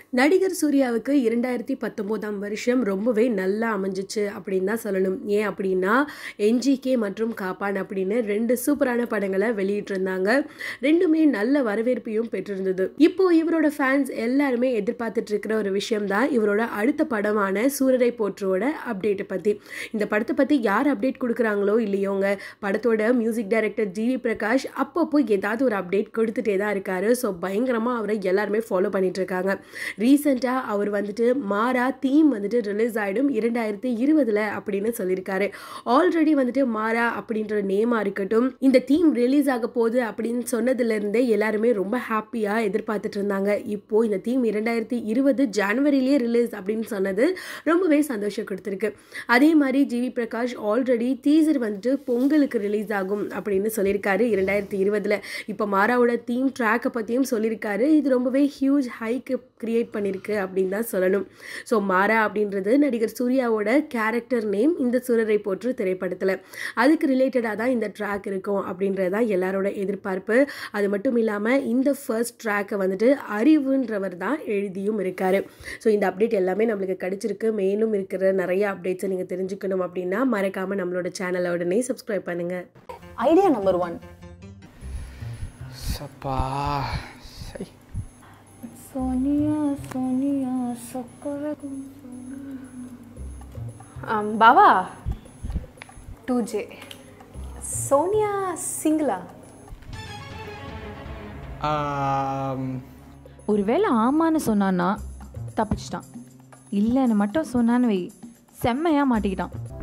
நடிகர் சூர்யாவுக்கு இரண்டாயிரத்தி பத்தொம்போதாம் வருஷம் ரொம்பவே நல்லா அமைஞ்சிச்சு அப்படின்னு தான் சொல்லணும் ஏன் அப்படின்னா என்ஜிகே மற்றும் காப்பான் அப்படின்னு ரெண்டு சூப்பரான படங்களை வெளியிட்டிருந்தாங்க ரெண்டுமே நல்ல வரவேற்பையும் பெற்றிருந்தது இப்போ இவரோட ஃபேன்ஸ் எல்லாருமே எதிர்பார்த்துட்டு இருக்கிற ஒரு விஷயம் தான் இவரோட அடுத்த படமான சூரரை போற்றுவோட அப்டேட்டை பற்றி இந்த படத்தை பற்றி யார் அப்டேட் கொடுக்குறாங்களோ இல்லையோங்க படத்தோட மியூசிக் டைரக்டர் ஜிவி பிரகாஷ் அப்பப்போ ஏதாவது ஒரு அப்டேட் கொடுத்துட்டே தான் இருக்காரு ஸோ பயங்கரமாக அவரை எல்லாருமே ஃபாலோ பண்ணிட்டு இருக்காங்க ரீசெண்டாக அவர் வந்துட்டு மாறா தீம் வந்துட்டு ரிலீஸ் ஆகிடும் இரண்டாயிரத்தி இருபதில் அப்படின்னு சொல்லியிருக்காரு ஆல்ரெடி வந்துட்டு மாறா அப்படின்ற நேமாக இருக்கட்டும் இந்த தீம் ரிலீஸ் ஆக போகுது அப்படின்னு சொன்னதுலேருந்தே எல்லாருமே ரொம்ப ஹாப்பியாக எதிர்பார்த்துட்டு இருந்தாங்க இப்போது இந்த தீம் இரண்டாயிரத்தி இருபது ஜனவரிலேயே ரிலீஸ் அப்படின்னு சொன்னது ரொம்பவே சந்தோஷம் கொடுத்துருக்கு அதே மாதிரி ஜிவி பிரகாஷ் ஆல்ரெடி டீசர் வந்துட்டு பொங்கலுக்கு ரிலீஸ் ஆகும் அப்படின்னு சொல்லியிருக்காரு இரண்டாயிரத்தி இருபதில் இப்போ மாறாவோட தீம் ட்ராக்கை பற்றியும் சொல்லியிருக்காரு இது ரொம்பவே ஹியூஜ் ஹைக்கு கிரியேட் பண்ணியிருக்கு அப்படின்னு தான் சொல்லணும் ஸோ மாறா அப்படின்றது நடிகர் சூர்யாவோட கேரக்டர் நேம் இந்த சூரரை போற்று திரைப்படத்தில் அதுக்கு ரிலேட்டடாக தான் இந்த ட்ராக் இருக்கும் அப்படின்றது தான் எல்லாரோட எதிர்பார்ப்பு அது மட்டும் இல்லாமல் இந்த ஃபர்ஸ்ட் ட்ராக்கை வந்துட்டு அறிவுன்றவர் தான் எழுதியும் இருக்காரு ஸோ இந்த அப்டேட் எல்லாமே நம்மளுக்கு கிடைச்சிருக்கு மேலும் இருக்கிற நிறைய அப்டேட்ஸை நீங்கள் தெரிஞ்சுக்கணும் அப்படின்னா மறக்காமல் நம்மளோட சேனலை உடனே சப்ஸ்கிரைப் பண்ணுங்கள் ஐடியா நம்பர் ஒன் சப்பா சை சோனியா சோனியா சக்கர பாவா டூ ஜே சோனியா சிங்கிளா ஆம், ஒருவேளை ஆமான்னு சொன்னான்னா தப்பிச்சிட்டான் இல்லைன்னு மட்டும் சொன்னான்னு வை செம்மையாக மாட்டிக்கிட்டான்